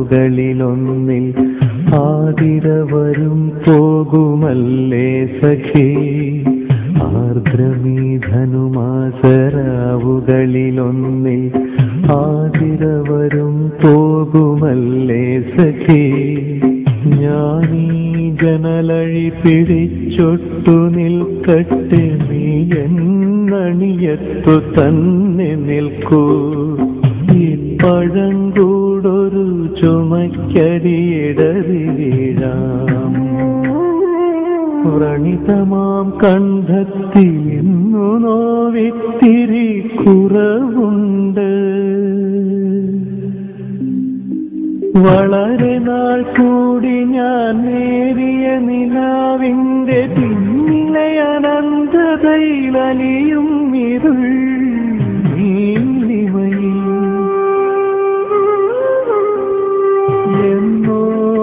സരാവുകളിലൊന്നിൽ ആതിര വരും പോകുമല്ലേ സഖി ആർദ്രമീ ധനുമാസരാവുകളിലൊന്നിൽ ആതിര വരും പോകുമല്ലേ സഖി ഞാനീ ജനലഴി പിടിച്ചൊട്ടു നിൽക്കട്ടെ നീ എന്നണിയത്തു തന്നെ നിൽക്കൂ ഈ പഴങ്കൂടൊരു ചുമക്കടിയിടറി വീഴാം വ്രണിതമാം കണ്ഠത്തിൽ ഇന്നു നോവിത്തിരി കുറവുണ്ട് വളരെ നാൾ കൂടി ഞാൻ നേരിയ നിലാവിന്റെ പിന്നിലെ അനന്തതയിലലിയും ഇരുൾ നീലിമയിൽ എന്നോ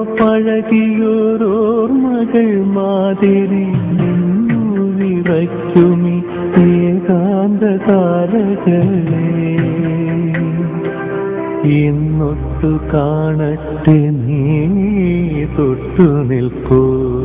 പഴകിയോരോർമകൾ മാതിരി നിന്നു വിറയ്ക്കുമി ഏകാന്ത താരകളെ ഇന്നൊട്ടു കാണട്ടെ നീ തൊട്ടു നിൽക്കൂ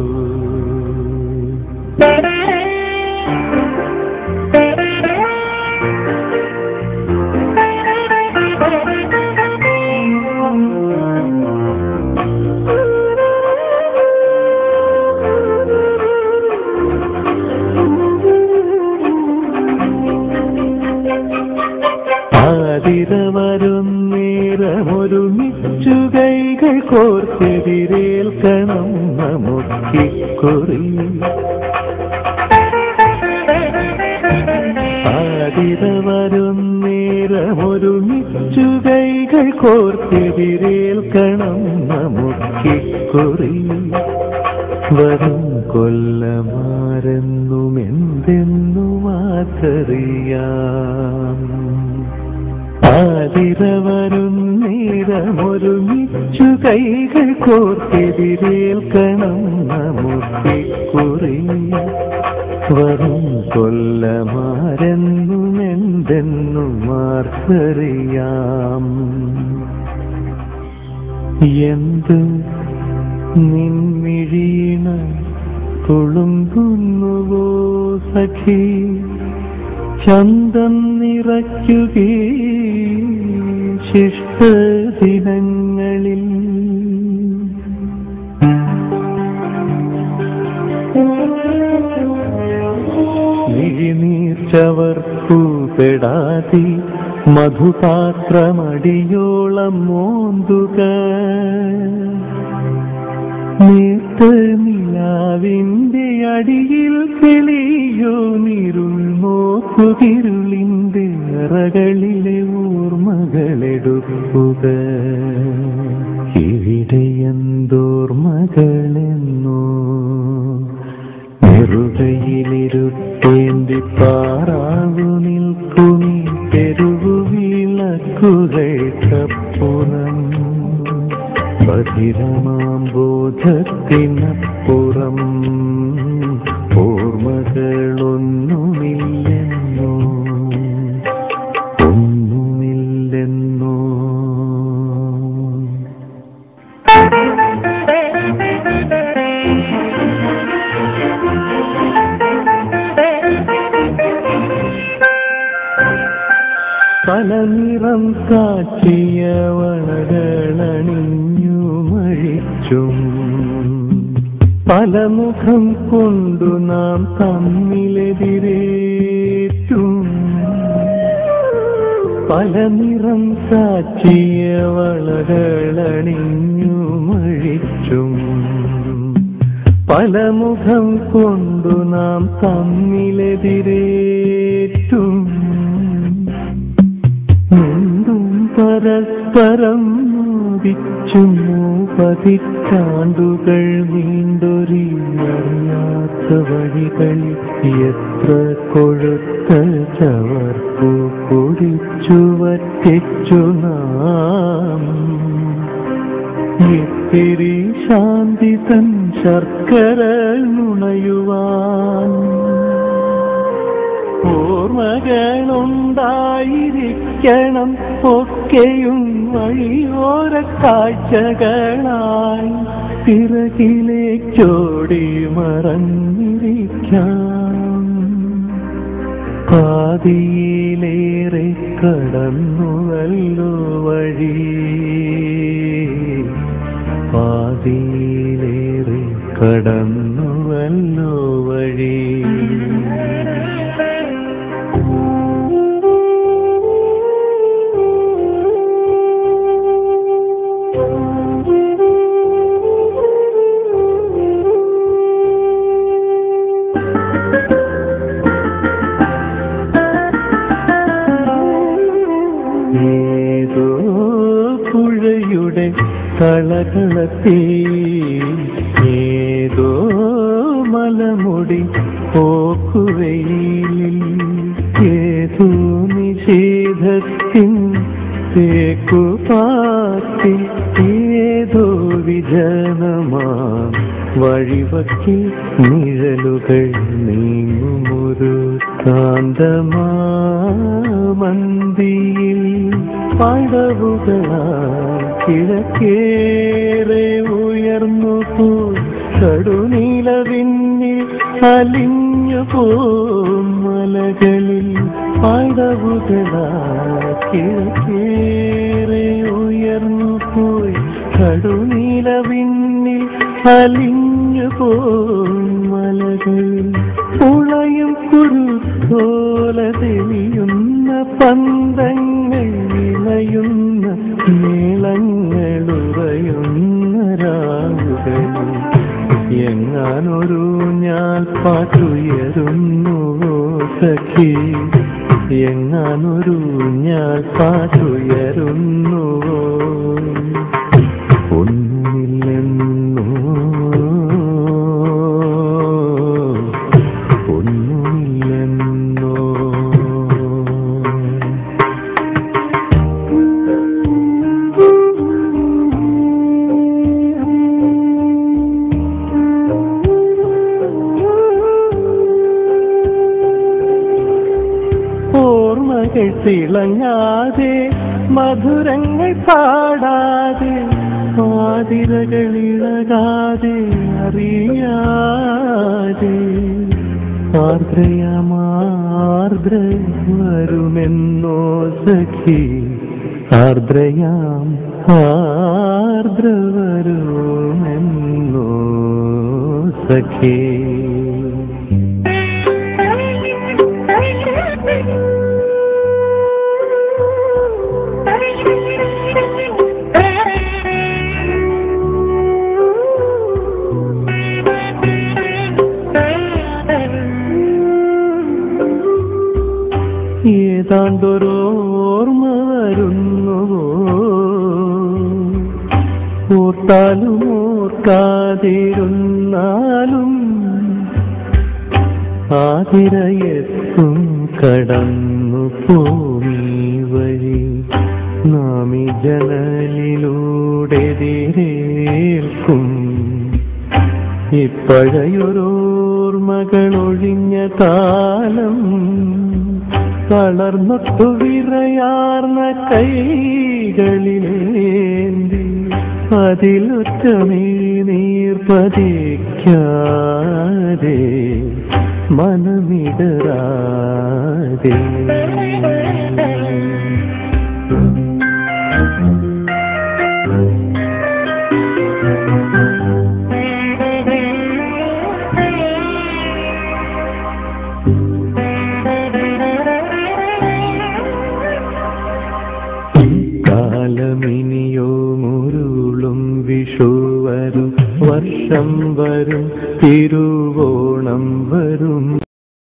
ആതിര വരും നേരമൊരുമിച്ചു കൈകൾ കോർത്തെതിരേൽക്കണം നമുക്കിക്കുറി ആതിര വരും നേരമൊരുമിച്ചു കൈകൾ കോർത്തെതിരേൽക്കണം നമുക്കിക്കുറി വരും കൊല്ലമാരെന്നും എന്തെന്നും ആചറിയാം ആതിര വരും നേരമൊരുമിച്ചു കൈകൾ കോർത്തെതിരേൽക്കണം നമുക്കിക്കുറി വരും കൊല്ലമാരെന്നും എന്തെന്നും ആർക്കറിയാം എന്ത് നിൻമിഴീണ തുളുമ്പുന്നുവോ സഖി ചന്തം നിറയ്ക്കുകേ ശിഷ്ടദിനങ്ങളിൽ നീർച്ചവർക്കു പെടാതെ മധുപാത്രമടിയോളം മോന്തുക നീർത്ത നിലാവിന്റെ അടിയിൽ തെളിയോ നിരുൾ നോക്കുകിരുളിന്റെ അറകളിലെ ഓർമ്മകളെടുക്കുക ഇവിടെ എന്തോർമ്മകളെന്നോ നെറുകയിലിരുട്ടേന്തി പാറാവു നിൽക്കുമി തെരുവു വിളക്കുകൾക്കപ്പുറം ബധിരമാം ബോധത്തിനപ്പുറം ഓർമ്മകളൊന്നുമില്ലെന്നോ ഒന്നുമില്ലെന്നോ പല നിറം കാച്ചിയ വളകളണിഞ്ഞു മഴിച്ചും പല മുഖം കൊണ്ടു നാം തമ്മിലെതിരേറ്റും പല നിറം കാച്ചിയ വളകളണിഞ്ഞു മഴിച്ചും പല മുഖം കൊണ്ടു നാം തമ്മിലെതിരേറ്റും എന്തും പരസ്പരം മോദിച്ചും പതിറ്റാണ്ടുകൾ നീണ്ടൊരി അറിയാത്ത വഴികളിൽ എത്ര കൊഴുത്ത ചവർപ്പു കുടിച്ചു വറ്റിച്ചു നാം ഇത്തിരി ശാന്തി തൻ ശർക്കര നുണയുവാൻ ഓർമ്മകളുണ്ടായിരിക്കണം ഒക്കെയും വഴിയോര കാഴ്ചകളായി പിറകിലേക്കോടി മറഞ്ഞിരിക്കാം പാതിയിലേറെ കടന്നുവല്ലോ വഴി പാതിയിലേറെ കടന്നുവല്ലോ വഴി ഏതോ പുഴയുടെ കളകളത്തി ഏതോ മലമുടി പോക്കുവെയിലിൽ ഏതോ നിഷേധത്തിൻ തേക്കുപാത്തി ഏതോ വിജനമാ വഴിവക്കി നിഴലുകൾ നീങ്ങുമൊരു കാന്തമാ മന്തിയിൽ പടവുകളാ കിഴക്കേറെ ഉയർന്നു പോയി കടുനീലവിന്നിൽ അലിഞ്ഞു പോം മലകളിൽ പടവുകളാ കിഴക്കേറെ ഉയർന്നു പോയി കടുനീലവിന്നിൽ അലിഞ്ഞു പോം മലകളിൽ ഉളയും കുരുത്തോല തെളിയുന്ന പന്തങ്ങൾ വിളയുന്ന മേളങ്ങൾ ഉറയുന്ന രാവുകളിൽ എങ്ങാനൊരു ഞാൻ പാട്ടുയരുന്നു സഖി എങ്ങാനൊരു ഞാൻ പാട്ടുയരുന്നു ഒന്നുമില്ലെന്നോ ഒന്നുമില്ലെന്നോ ഓർമ്മകൾ തിളങ്ങാതെ മധുരങ്ങൾ പാടാതെ പാതിരകൾ ഇളകാതെ അറിയാതെ ആർദ്രയാമാർദ്ര വരുമെന്നോ സഖി ആർദ്രയാം ആർദ്ര വരുമെന്നോ സഖി ഏതാണ്ടൊരോർമ്മ വരുന്നുവോ ഓർത്താലും ഓർക്കാതിരുന്നാലും ആതിരയെത്തും കടന്നു പോമീ വഴി നാമി ജനലിലൂടെ തിരേൽക്കും ഇപ്പഴയൊരോർമ്മകൾ ഒഴിഞ്ഞ കാലം തളർന്നൊട്ടു വിറയാർന്ന കൈകളിലേന്തി അതിലുറ്റമേ നീർപ്പതിക്കാതെ മനമിടരാതെ കാലമിനിയോ മുരുളും വിഷു വരും വർഷം വരും തിരുവോണമാകും